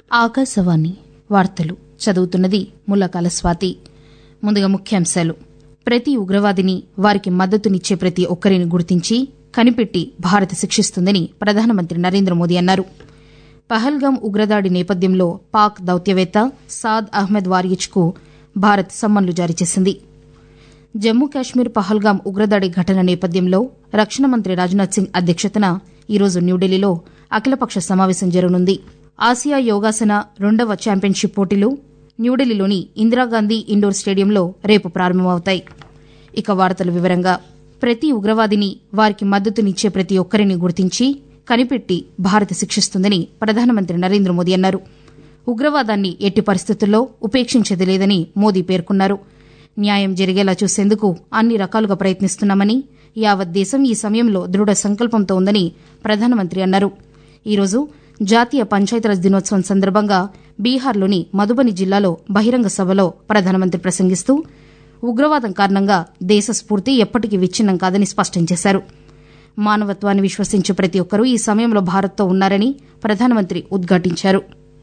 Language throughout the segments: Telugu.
ఆకాశవాణి వార్తలు చదువుతున్నది ముల్లకాల స్వాతి ముందుగా ముఖ్యాంశాలు ప్రతి ఉగ్రవాదిని వారికి మద్దతునిచ్చే ప్రతి ఒక్కరిని గుర్తించి కనిపెట్టి భారత్ శిక్షిస్తుందని ప్రధానమంత్రి నరేంద్ర మోదీ అన్నారు పహల్గాం ఉగ్రదాడి నేపథ్యంలో పాక్ దౌత్యవేత్త సాద్ అహ్మద్ వారియచ్కు భారత్ సమ్మన్లు జారీ చేసింది జమ్మూ కాశ్మీర్ పహల్గాం ఉగ్రదాడి ఘటన నేపథ్యంలో రక్షణ మంత్రి రాజ్నాథ్ సింగ్ అధ్యక్షతన ఈరోజు న్యూఢిల్లీలో అఖిలపక్ష సమావేశం జరగనుంది ఆసియా యోగాసన రెండవ ఛాంపియన్షిప్ పోటీలు న్యూఢిల్లీలోని ఇందిరాగాంధీ ఇండోర్ స్టేడియంలో రేపు ప్రారంభమవుతాయి ఇక వార్తల వివరంగా ప్రతి ఉగ్రవాదిని వారికి మద్దతునిచ్చే ప్రతి ఒక్కరిని గుర్తించి కనిపెట్టి భారత్ శిక్షిస్తుందని ప్రధానమంత్రి నరేంద్ర మోదీ అన్నారు ఉగ్రవాదాన్ని ఎట్టి పరిస్థితుల్లో ఉపేక్షించేది లేదని మోదీ పేర్కొన్నారు న్యాయం జరిగేలా చూసేందుకు అన్ని రకాలుగా ప్రయత్నిస్తున్నామని యావత్ దేశం ఈ సమయంలో దృఢ సంకల్పంతో ఉందని ప్రధానమంత్రి అన్నారు ఈరోజు జాతీయ పంచాయతీరాజ్ దినోత్సవం సందర్భంగా బీహార్లోని మధుబని జిల్లాలో బహిరంగ సభలో ప్రధానమంత్రి ప్రసంగిస్తూ ఉగ్రవాదం కారణంగా దేశ స్ఫూర్తి ఎప్పటికీ విచ్ఛిన్నం కాదని స్పష్టం చేశారు మానవత్వాన్ని విశ్వసించే ప్రతి ఒక్కరూ ఈ సమయంలో భారత్తో ఉన్నారని ప్రధానమంత్రి ఉద్ఘాటించారు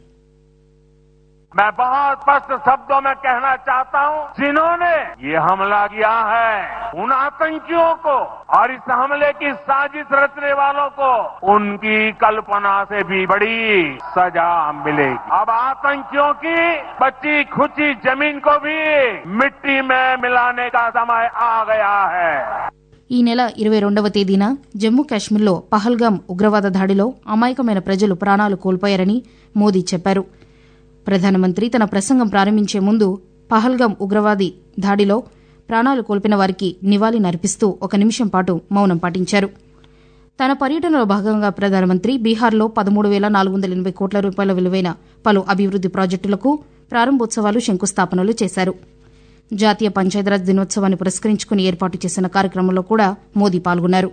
मैं बहुत स्पष्ट शब्दों में कहना चाहता हूं जिन्होंने ये हमला किया है उन आतंकियों को और इस हमले की साजिश रचने वालों को उनकी कल्पना से भी बड़ी सजा मिलेगी अब आतंकियों की बची खुची जमीन को भी मिट्टी में मिलाने का समय आ गया है ఈ నెల ఇరవై రెండవ తేదీన జమ్మూ కాశ్మీర్లో పహల్గాం ఉగ్రవాద దాడిలో అమాయకమైన ప్రజలు ప్రాణాలు కోల్పోయారని మోదీ చెప్పారు ప్రధానమంత్రి తన ప్రసంగం ప్రారంభించే ముందు పహల్గాం ఉగ్రవాది దాడిలో ప్రాణాలు కోల్పోయిన వారికి నివాళి నర్పిస్తూ ఒక నిమిషం పాటు మౌనం పాటించారు తన పర్యటనలో భాగంగా ప్రధానమంత్రి బీహార్లో పదమూడు వేల నాలుగు వందల ఎనబై కోట్ల రూపాయల విలువైన పలు అభివృద్ది ప్రాజెక్టులకు ప్రారంభోత్సవాలు శంకుస్థాపనలు చేశారు జాతీయ పంచాయతీరాజ్ దినోత్సవాన్ని పురస్కరించుకుని ఏర్పాటు చేసిన కార్యక్రమంలో కూడా మోదీ పాల్గొన్నారు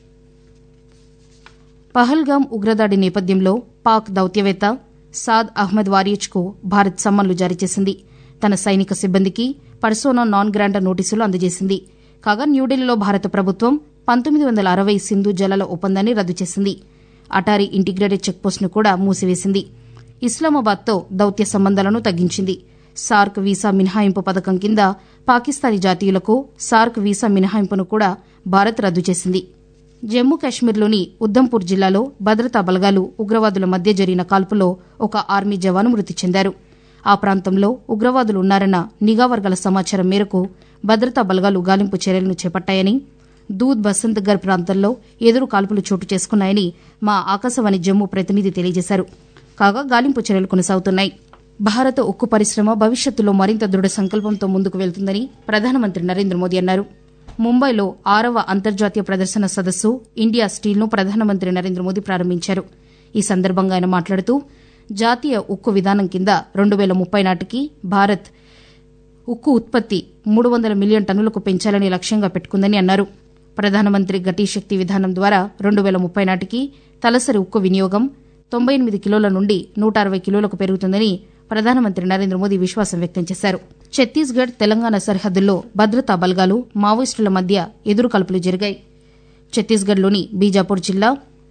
పహల్గాం ఉగ్రదాడి నేపథ్యంలో పాక్ దౌత్యవేత్త సాద్ అహ్మద్ వారియచ్కు భారత్ సమ్మన్లు జారీ చేసింది తన సైనిక సిబ్బందికి పర్సోనా నాన్ గ్రాండా నోటీసులు అందజేసింది కాగా న్యూఢిల్లీలో భారత ప్రభుత్వం పంతొమ్మిది వందల అరవై సింధు జలాల ఒప్పందాన్ని రద్దు చేసింది అటారీ ఇంటిగ్రేటెడ్ చెక్పోస్టును కూడా మూసివేసింది ఇస్లామాబాద్తో దౌత్య సంబంధాలను తగ్గించింది సార్క్ వీసా మినహాయింపు పథకం కింద పాకిస్తానీ జాతీయులకు సార్క్ వీసా మినహాయింపును కూడా భారత్ రద్దు చేసింది జమ్మూ కాశ్మీర్లోని ఉద్దంపూర్ జిల్లాలో భద్రతా బలగాలు ఉగ్రవాదుల మధ్య జరిగిన కాల్పులో ఒక ఆర్మీ జవాను మృతి చెందారు ఆ ప్రాంతంలో ఉగ్రవాదులు ఉన్నారన్న నిఘా వర్గాల సమాచారం మేరకు భద్రతా బలగాలు గాలింపు చర్యలను చేపట్టాయని దూద్ బసంత్గర్ ప్రాంతంలో ఎదురు కాల్పులు చోటు చేసుకున్నాయని మా ఆకాశవాణి జమ్మూ ప్రతినిధి తెలియజేశారు కాగా గాలింపు చర్యలు కొనసాగుతున్నాయి భారత ఉక్కు పరిశ్రమ భవిష్యత్తులో మరింత దృఢ సంకల్పంతో ముందుకు వెళ్తుందని ప్రధానమంత్రి నరేంద్ర మోదీ అన్నారు ముంబైలో ఆరవ అంతర్జాతీయ ప్రదర్శన సదస్సు ఇండియా స్టీల్ను ప్రధానమంత్రి నరేంద్ర మోదీ ప్రారంభించారు ఈ సందర్భంగా ఆయన మాట్లాడుతూ జాతీయ ఉక్కు విధానం కింద రెండు వేల ముప్పై నాటికి భారత్ ఉక్కు ఉత్పత్తి మూడు వందల మిలియన్ టన్నులకు పెంచాలని లక్ష్యంగా పెట్టుకుందని అన్నారు ప్రధానమంత్రి గతి శక్తి విధానం ద్వారా రెండు వేల ముప్పై నాటికి తలసరి ఉక్కు వినియోగం తొంభై ఎనిమిది కిలోల నుండి నూట అరవై కిలోలకు పెరుగుతుందని ప్రధానమంత్రి నరేంద్ర మోదీ విశ్వాసం వ్యక్తం చేశారు ఛత్తీస్గఢ్ తెలంగాణ సరిహద్దుల్లో భద్రతా బలగాలు మావోయిస్టుల మధ్య ఎదురుకాల్పులు జరిగాయి ఛత్తీస్గఢ్లోని బీజాపూర్ జిల్లా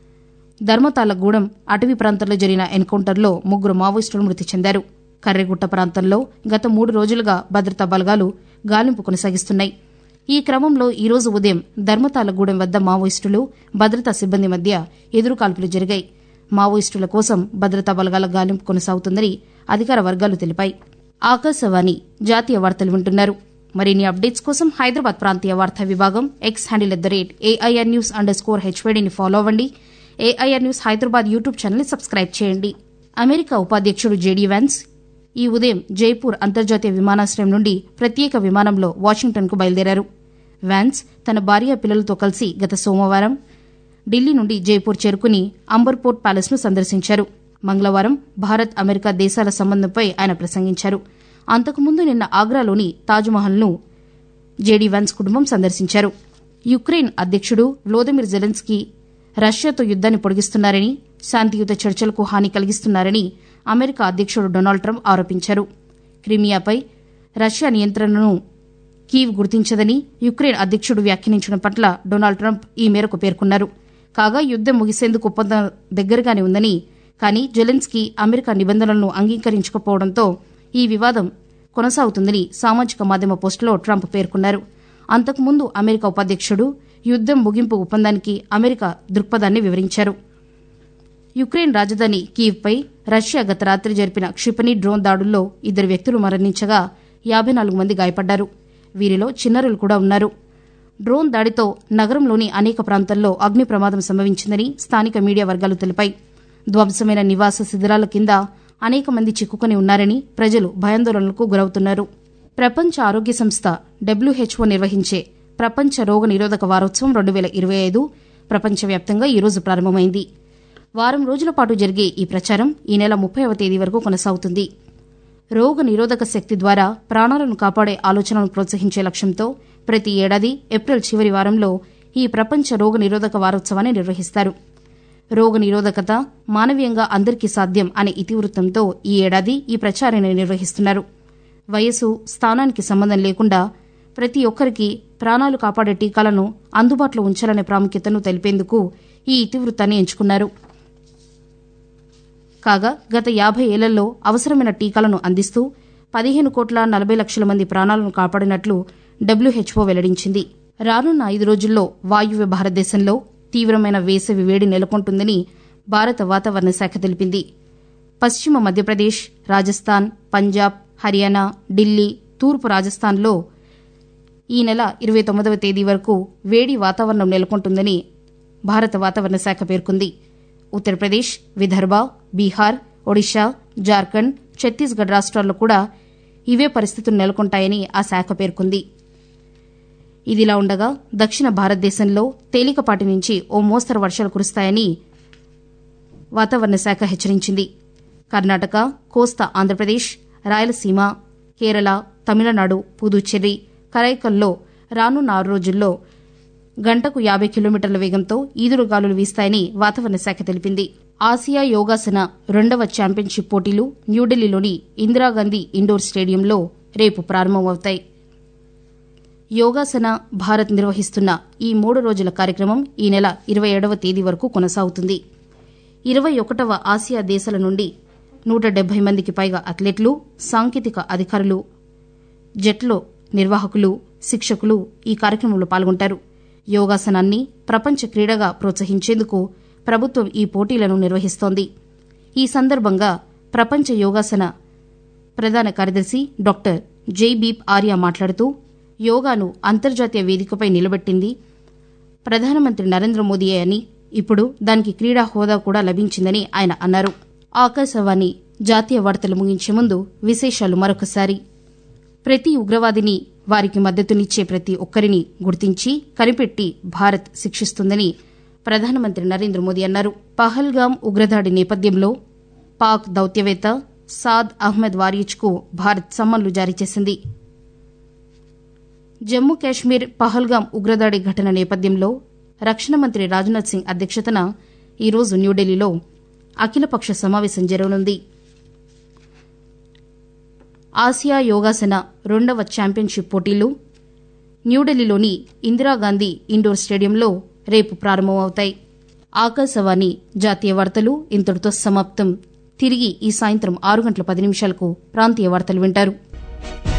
ధర్మతాలగూడెం అటవీ ప్రాంతంలో జరిగిన ఎన్కౌంటర్లో ముగ్గురు మావోయిస్టులు మృతి చెందారు కర్రెగుట్ట ప్రాంతంలో గత మూడు రోజులుగా భద్రతా బలగాలు గాలింపు కొనసాగిస్తున్నాయి ఈ క్రమంలో ఈ రోజు ఉదయం ధర్మతాలగూడెం వద్ద మావోయిస్టులు భద్రతా సిబ్బంది మధ్య ఎదురుకాల్పులు జరిగాయి మావోయిస్టుల కోసం భద్రతా బలగాల గాలింపు కొనసాగుతుందని అధికార వర్గాలు తెలిపాయి ఆకాశవాణి జాతీయ వార్తలు వింటున్నారు మరిన్ని అప్డేట్స్ కోసం హైదరాబాద్ ప్రాంతీయ వార్తా విభాగం X handle at the rate AIR news underscore హెచ్వేడిని ఫాలో అవ్వండి ఏఐఆర్ న్యూస్ హైదరాబాద్ యూట్యూబ్ ఛానల్ని సబ్స్క్రైబ్ చేయండి అమెరికా ఉపాధ్యక్షుడు జేడీ వ్యాన్స్ ఈ ఉదయం జైపూర్ అంతర్జాతీయ విమానాశ్రయం నుండి ప్రత్యేక విమానంలో వాషింగ్టన్కు బయలుదేరారు వ్యాన్స్ తన భార్య పిల్లలతో కలిసి గత సోమవారం ఢిల్లీ నుండి జైపూర్ చేరుకుని అంబర్పోర్ట్ ప్యాలెస్ను సందర్శించారు మంగళవారం భారత్ అమెరికా దేశాల సంబంధంపై ఆయన ప్రసంగించారు అంతకుముందు నిన్న ఆగ్రాలోని తాజ్మహల్ను జేడీ వ్యాన్స్ కుటుంబం సందర్శించారు యుక్రెయిన్ అధ్యక్షుడు వ్లోదిమిర్ జెలెన్స్కీ రష్యాతో యుద్దాన్ని పొడిగిస్తున్నారని శాంతియుత చర్చలకు హాని కలిగిస్తున్నారని అమెరికా అధ్యక్షుడు డొనాల్డ్ ట్రంప్ ఆరోపించారు క్రిమియాపై రష్యా నియంత్రణను కీవ్ గుర్తించదని యుక్రెయిన్ అధ్యక్షుడు వ్యాఖ్యానించడం పట్ల డొనాల్డ్ ట్రంప్ ఈ మేరకు పేర్కొన్నారు కాగా యుద్దం ముగిసేందుకు ఒప్పందం దగ్గరగానే ఉందని కానీ జెలెన్స్కీ అమెరికా నిబంధనలను అంగీకరించకపోవడంతో ఈ వివాదం కొనసాగుతుందని సామాజిక మాధ్యమ పోస్టులో ట్రంప్ పేర్కొన్నారు అంతకుముందు అమెరికా ఉపాధ్యక్షుడు యుద్దం ముగింపు ఒప్పందానికి అమెరికా దృక్పథాన్ని వివరించారు యుక్రెయిన్ రాజధాని కీవ్పై రష్యా గత రాత్రి జరిపిన క్షిపణి డ్రోన్ దాడుల్లో ఇద్దరు వ్యక్తులు మరణించగా యాబై నాలుగు మంది గాయపడ్డారు వీరిలో చిన్నారులు కూడా ఉన్నారు డ్రోన్ దాడితో నగరంలోని అనేక ప్రాంతాల్లో అగ్ని ప్రమాదం సంభవించిందని స్థానిక మీడియా వర్గాలు తెలిపాయి ధ్వంసమైన నివాస శిథిరాల కింద అనేక మంది చిక్కుకుని ఉన్నారని ప్రజలు భయాందోళనలకు గురవుతున్నారు ప్రపంచ ఆరోగ్య సంస్థ డబ్ల్యూహెచ్ఓ నిర్వహించే ప్రపంచ రోగ నిరోధక వారోత్సవం రెండు వేల ఇరవై ఐదు ప్రపంచవ్యాప్తంగా ఈరోజు ప్రారంభమైంది వారం రోజుల పాటు జరిగే ఈ ప్రచారం ఈ నెల ముప్పైవ తేదీ వరకు కొనసాగుతుంది రోగ నిరోధక శక్తి ద్వారా ప్రాణాలను కాపాడే ఆలోచనను ప్రోత్సహించే లక్ష్యంతో ప్రతి ఏడాది ఏప్రిల్ చివరి వారంలో ఈ ప్రపంచ రోగ నిరోధక వారోత్సవాన్ని నిర్వహిస్తారు రోగ నిరోధకత మానవీయంగా అందరికీ సాధ్యం అనే ఇతివృత్తంతో ఈ ఏడాది ఈ ప్రచారాన్ని నిర్వహిస్తున్నారు వయసు స్థానానికి సంబంధం లేకుండా ప్రతి ఒక్కరికి ప్రాణాలు కాపాడే టీకాలను అందుబాటులో ఉంచాలనే ప్రాముఖ్యతను తెలిపేందుకు ఈ ఇతివృత్తాన్ని ఎంచుకున్నారు కాగా గత యాభై ఏళ్లలో అవసరమైన టీకాలను అందిస్తూ పదిహేను కోట్ల నలభై లక్షల మంది ప్రాణాలను కాపాడినట్లు డబ్ల్యూహెచ్ఓ వెల్లడించింది రానున్న ఐదు రోజుల్లో వాయువ్య భారతదేశంలో తీవ్రమైన వేసవి వేడి నెలకొంటుందని భారత వాతావరణ శాఖ తెలిపింది పశ్చిమ మధ్యప్రదేశ్ రాజస్థాన్ పంజాబ్ హర్యానా ఢిల్లీ తూర్పు రాజస్థాన్లో ఈ నెల ఇరవై తొమ్మిదవ తేదీ వరకు వేడి వాతావరణం నెలకొంటుందని భారత వాతావరణ శాఖ పేర్కొంది ఉత్తరప్రదేశ్ విదర్భ బీహార్ ఒడిషా జార్ఖండ్ ఛత్తీస్గఢ్ రాష్ట్రాల్లో కూడా ఇవే పరిస్థితులు నెలకొంటాయని ఆ శాఖ పేర్కొంది ఇదిలా ఉండగా దక్షిణ భారతదేశంలో తేలికపాటి నుంచి ఓ మోస్తరు వర్షాలు కురుస్తాయని వాతావరణ శాఖ హెచ్చరించింది కర్ణాటక కోస్తా ఆంధ్రప్రదేశ్ రాయలసీమ కేరళ తమిళనాడు పుదుచ్చేరి కరైకల్లో రానున్న ఆరు రోజుల్లో గంటకు యాభై కిలోమీటర్ల వేగంతో ఈదురుగాలులు వీస్తాయని వాతావరణ శాఖ తెలిపింది ఆసియా యోగాసన రెండవ ఛాంపియన్షిప్ పోటీలు న్యూఢిల్లీలోని ఇందిరాగాంధీ ఇండోర్ స్టేడియంలో రేపు ప్రారంభమవుతాయి యోగాసన భారత్ నిర్వహిస్తున్న ఈ మూడు రోజుల కార్యక్రమం ఈ నెల ఇరవై ఏడవ తేదీ వరకు కొనసాగుతుంది ఇరవై ఒకటవ ఆసియా దేశాల నుండి నూట డెబ్బై మందికి పైగా అథ్లెట్లు సాంకేతిక అధికారులు జట్లో నిర్వాహకులు శిక్షకులు ఈ కార్యక్రమంలో పాల్గొంటారు యోగాసనాన్ని ప్రపంచ క్రీడగా ప్రోత్సహించేందుకు ప్రభుత్వం ఈ పోటీలను నిర్వహిస్తోంది ఈ సందర్భంగా ప్రపంచ యోగాసన ప్రధాన కార్యదర్శి డాక్టర్ జైబీప్ ఆర్య మాట్లాడుతూ యోగాను అంతర్జాతీయ వేదికపై నిలబెట్టింది ప్రధానమంత్రి నరేంద్ర మోదీయే అని ఇప్పుడు దానికి క్రీడా హోదా కూడా లభించిందని ఆయన అన్నారు ఆకాశవాణి జాతీయ వార్తలు ముగించే ముందు విశేషాలు మరొకసారి ప్రతి ఉగ్రవాదిని వారికి మద్దతునిచ్చే ప్రతి ఒక్కరిని గుర్తించి కనిపెట్టి భారత్ శిక్షిస్తుందని ప్రధానమంత్రి నరేంద్ర మోదీ అన్నారు పహల్గాం ఉగ్రదాడి నేపథ్యంలో పాక్ దౌత్యవేత్త సాద్ అహ్మద్ వారియచ్కు భారత్ సమ్మన్లు జారీ చేసింది జమ్మూ కాశ్మీర్ పహల్గాం ఉగ్రదాడి ఘటన నేపథ్యంలో రక్షణ మంత్రి రాజ్నాథ్ సింగ్ అధ్యక్షతన ఈరోజు న్యూఢిల్లీలో అఖిలపక్ష సమావేశం జరగనుంది ఆసియా యోగాసన రెండవ ఛాంపియన్షిప్ పోటీలు న్యూఢిల్లీలోని ఇందిరాగాంధీ ఇండోర్ స్టేడియంలో రేపు ప్రారంభమవుతాయి ఆకాశవాణి జాతీయ వార్తలు ఇంతటితో సమాప్తం తిరిగి ఈ సాయంత్రం ఆరు గంటల పది నిమిషాలకు ప్రాంతీయ వార్తలు వింటారు